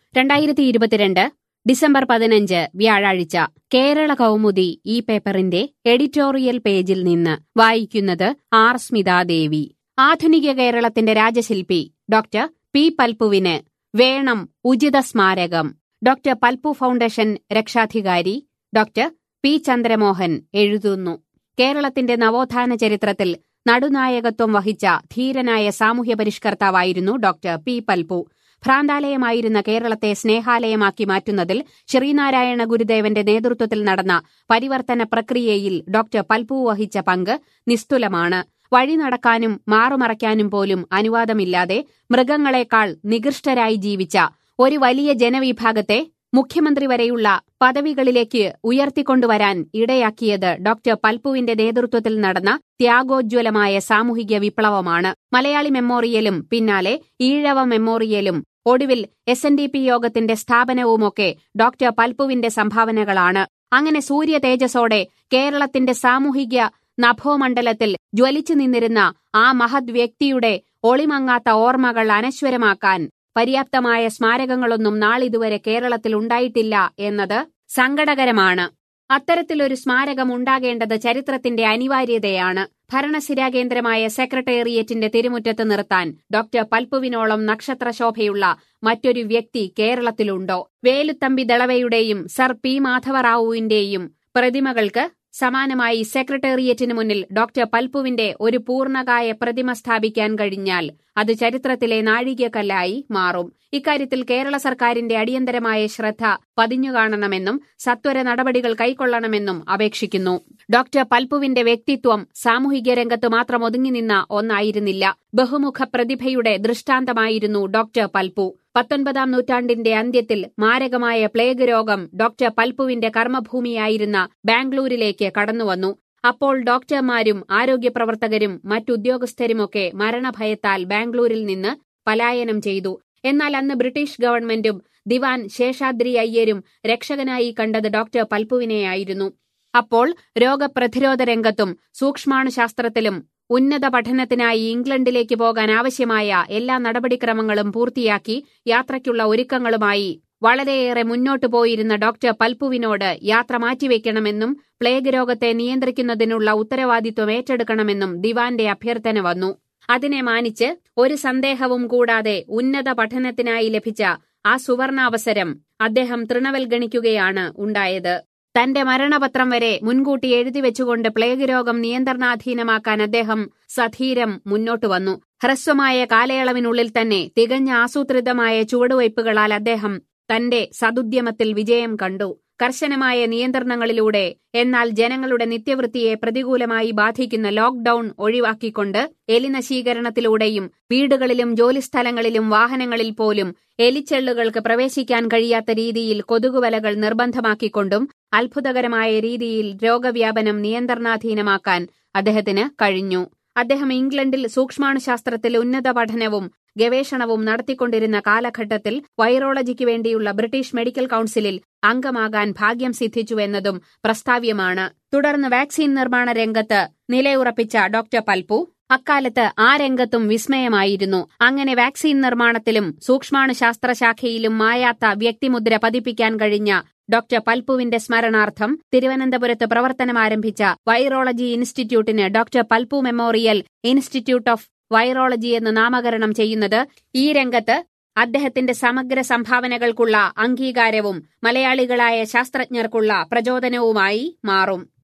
രണ്ടായിരത്തി ഇരുപത്തിരണ്ട് ഡിസംബർ പതിനഞ്ച് വ്യാഴാഴ്ച കേരള കൗമുദി ഈ പേപ്പറിന്റെ എഡിറ്റോറിയൽ പേജിൽ നിന്ന് വായിക്കുന്നത് ആർ സ്മിതാദേവി ആധുനിക കേരളത്തിന്റെ രാജശില്പി ഡോക്ടർ പി പൽപ്പുവിന് വേണം ഉചിത സ്മാരകം ഡോക്ടർ പൽപ്പു ഫൗണ്ടേഷൻ രക്ഷാധികാരി ഡോക്ടർ പി ചന്ദ്രമോഹൻ എഴുതുന്നു കേരളത്തിന്റെ നവോത്ഥാന ചരിത്രത്തിൽ നടുനായകത്വം വഹിച്ച ധീരനായ സാമൂഹ്യ പരിഷ്കർത്താവായിരുന്നു ഡോക്ടർ പി പൽപ്പു ഭ്രാന്താലയമായിരുന്ന കേരളത്തെ സ്നേഹാലയമാക്കി മാറ്റുന്നതിൽ ശ്രീനാരായണ ഗുരുദേവന്റെ നേതൃത്വത്തിൽ നടന്ന പരിവർത്തന പ്രക്രിയയിൽ ഡോക്ടർ പൽപ്പു വഹിച്ച പങ്ക് നിസ്തുലമാണ് വഴി നടക്കാനും മാറുമറയ്ക്കാനും പോലും അനുവാദമില്ലാതെ മൃഗങ്ങളെക്കാൾ നികൃഷ്ടരായി ജീവിച്ച ഒരു വലിയ ജനവിഭാഗത്തെ മുഖ്യമന്ത്രി വരെയുള്ള പദവികളിലേക്ക് ഉയർത്തിക്കൊണ്ടുവരാൻ ഇടയാക്കിയത് ഡോക്ടർ പൽപ്പുവിന്റെ നേതൃത്വത്തിൽ നടന്ന ത്യാഗോജ്വലമായ സാമൂഹിക വിപ്ലവമാണ് മലയാളി മെമ്മോറിയലും പിന്നാലെ ഈഴവ മെമ്മോറിയലും ഒടുവിൽ എസ് എൻ ഡി പി യോഗത്തിന്റെ സ്ഥാപനവുമൊക്കെ ഡോക്ടർ പൽപ്പുവിന്റെ സംഭാവനകളാണ് അങ്ങനെ സൂര്യ തേജസ്സോടെ കേരളത്തിന്റെ സാമൂഹിക നഭോമണ്ഡലത്തിൽ ജ്വലിച്ചു നിന്നിരുന്ന ആ മഹത് വ്യക്തിയുടെ ഒളിമങ്ങാത്ത ഓർമ്മകൾ അനശ്വരമാക്കാൻ പര്യാപ്തമായ സ്മാരകങ്ങളൊന്നും നാളിതുവരെ കേരളത്തിൽ ഉണ്ടായിട്ടില്ല എന്നത് സങ്കടകരമാണ് അത്തരത്തിലൊരു സ്മാരകം ഉണ്ടാകേണ്ടത് ചരിത്രത്തിന്റെ അനിവാര്യതയാണ് ഭരണസിരാകേന്ദ്രമായ സെക്രട്ടേറിയറ്റിന്റെ തിരുമുറ്റത്ത് നിർത്താൻ ഡോക്ടർ പൽപ്പുവിനോളം നക്ഷത്രശോഭയുള്ള മറ്റൊരു വ്യക്തി കേരളത്തിലുണ്ടോ വേലുത്തമ്പി ദളവയുടെയും സർ പി മാധവറാവുവിന്റെയും പ്രതിമകൾക്ക് സമാനമായി സെക്രട്ടേറിയറ്റിന് മുന്നിൽ ഡോക്ടർ പൽപ്പുവിന്റെ ഒരു പൂർണ്ണകായ പ്രതിമ സ്ഥാപിക്കാൻ കഴിഞ്ഞാൽ അത് ചരിത്രത്തിലെ നാഴികക്കല്ലായി മാറും ഇക്കാര്യത്തിൽ കേരള സർക്കാരിന്റെ അടിയന്തരമായ ശ്രദ്ധ പതിഞ്ഞുകാണണമെന്നും സത്വര നടപടികൾ കൈക്കൊള്ളണമെന്നും അപേക്ഷിക്കുന്നു ഡോക്ടർ പൽപ്പുവിന്റെ വ്യക്തിത്വം സാമൂഹിക രംഗത്ത് മാത്രം ഒതുങ്ങി നിന്ന ഒന്നായിരുന്നില്ല ബഹുമുഖ പ്രതിഭയുടെ ദൃഷ്ടാന്തമായിരുന്നു ഡോക്ടർ പൽപ്പു പത്തൊൻപതാം നൂറ്റാണ്ടിന്റെ അന്ത്യത്തിൽ മാരകമായ പ്ലേഗ് രോഗം ഡോക്ടർ പൽപ്പുവിന്റെ കർമ്മഭൂമിയായിരുന്ന ബാംഗ്ലൂരിലേക്ക് കടന്നുവന്നു അപ്പോൾ ഡോക്ടർമാരും ആരോഗ്യപ്രവർത്തകരും മറ്റുദ്യോഗസ്ഥരുമൊക്കെ മരണഭയത്താൽ ബാംഗ്ലൂരിൽ നിന്ന് പലായനം ചെയ്തു എന്നാൽ അന്ന് ബ്രിട്ടീഷ് ഗവൺമെന്റും ദിവാൻ ശേഷാദ്രി അയ്യരും രക്ഷകനായി കണ്ടത് ഡോക്ടർ പൽപ്പുവിനെയായിരുന്നു അപ്പോൾ രോഗപ്രതിരോധ രംഗത്തും സൂക്ഷ്മാണുശാസ്ത്രത്തിലും ഉന്നത പഠനത്തിനായി ഇംഗ്ലണ്ടിലേക്ക് പോകാൻ ആവശ്യമായ എല്ലാ നടപടിക്രമങ്ങളും പൂർത്തിയാക്കി യാത്രയ്ക്കുള്ള ഒരുക്കങ്ങളുമായി വളരെയേറെ മുന്നോട്ടു പോയിരുന്ന ഡോക്ടർ പൽപ്പുവിനോട് യാത്ര മാറ്റിവെക്കണമെന്നും പ്ലേഗ് രോഗത്തെ നിയന്ത്രിക്കുന്നതിനുള്ള ഉത്തരവാദിത്വം ഏറ്റെടുക്കണമെന്നും ദിവാന്റെ അഭ്യർത്ഥന വന്നു അതിനെ മാനിച്ച് ഒരു സന്ദേഹവും കൂടാതെ ഉന്നത പഠനത്തിനായി ലഭിച്ച ആ സുവർണാവസരം അദ്ദേഹം തൃണവൽഗണിക്കുകയാണ് ഉണ്ടായത് തന്റെ മരണപത്രം വരെ മുൻകൂട്ടി എഴുതിവെച്ചുകൊണ്ട് പ്ലേഗ് രോഗം നിയന്ത്രണാധീനമാക്കാൻ അദ്ദേഹം സധീരം മുന്നോട്ടു വന്നു ഹ്രസ്വമായ കാലയളവിനുള്ളിൽ തന്നെ തികഞ്ഞ ആസൂത്രിതമായ ചുവടുവയ്പുകളാൽ അദ്ദേഹം തന്റെ സതുദ്യമത്തിൽ വിജയം കണ്ടു കർശനമായ നിയന്ത്രണങ്ങളിലൂടെ എന്നാൽ ജനങ്ങളുടെ നിത്യവൃത്തിയെ പ്രതികൂലമായി ബാധിക്കുന്ന ലോക്ഡൌൺ ഒഴിവാക്കിക്കൊണ്ട് എലിനശീകരണത്തിലൂടെയും വീടുകളിലും ജോലിസ്ഥലങ്ങളിലും വാഹനങ്ങളിൽ പോലും എലിച്ചെള്ളുകൾക്ക് പ്രവേശിക്കാൻ കഴിയാത്ത രീതിയിൽ കൊതുകുവലകൾ നിർബന്ധമാക്കിക്കൊണ്ടും അത്ഭുതകരമായ രീതിയിൽ രോഗവ്യാപനം നിയന്ത്രണാധീനമാക്കാൻ അദ്ദേഹത്തിന് കഴിഞ്ഞു അദ്ദേഹം ഇംഗ്ലണ്ടിൽ സൂക്ഷ്മാണുശാസ്ത്രത്തിൽ ഉന്നത പഠനവും ഗവേഷണവും നടത്തിക്കൊണ്ടിരുന്ന കാലഘട്ടത്തിൽ വൈറോളജിക്ക് വേണ്ടിയുള്ള ബ്രിട്ടീഷ് മെഡിക്കൽ കൌൺസിലിൽ അംഗമാകാൻ ഭാഗ്യം സിദ്ധിച്ചുവെന്നതും പ്രസ്താവ്യമാണ് തുടർന്ന് വാക്സിൻ നിർമ്മാണ രംഗത്ത് നിലയുറപ്പിച്ച ഡോക്ടർ പൽപു അക്കാലത്ത് ആ രംഗത്തും വിസ്മയമായിരുന്നു അങ്ങനെ വാക്സിൻ നിർമ്മാണത്തിലും സൂക്ഷ്മാണുശാസ്ത്രശാഖയിലും മായാത്ത വ്യക്തിമുദ്ര പതിപ്പിക്കാൻ കഴിഞ്ഞ ഡോക്ടർ പൽപ്പുവിന്റെ സ്മരണാർത്ഥം തിരുവനന്തപുരത്ത് പ്രവർത്തനമാരംഭിച്ച വൈറോളജി ഇൻസ്റ്റിറ്റ്യൂട്ടിന് doctor Palpu memorial institute of virology എന്ന് നാമകരണം ചെയ്യുന്നത് ഈ രംഗത്ത് അദ്ദേഹത്തിന്റെ സമഗ്ര സംഭാവനകൾക്കുള്ള അംഗീകാരവും മലയാളികളായ ശാസ്ത്രജ്ഞർക്കുള്ള പ്രചോദനവുമായി മാറും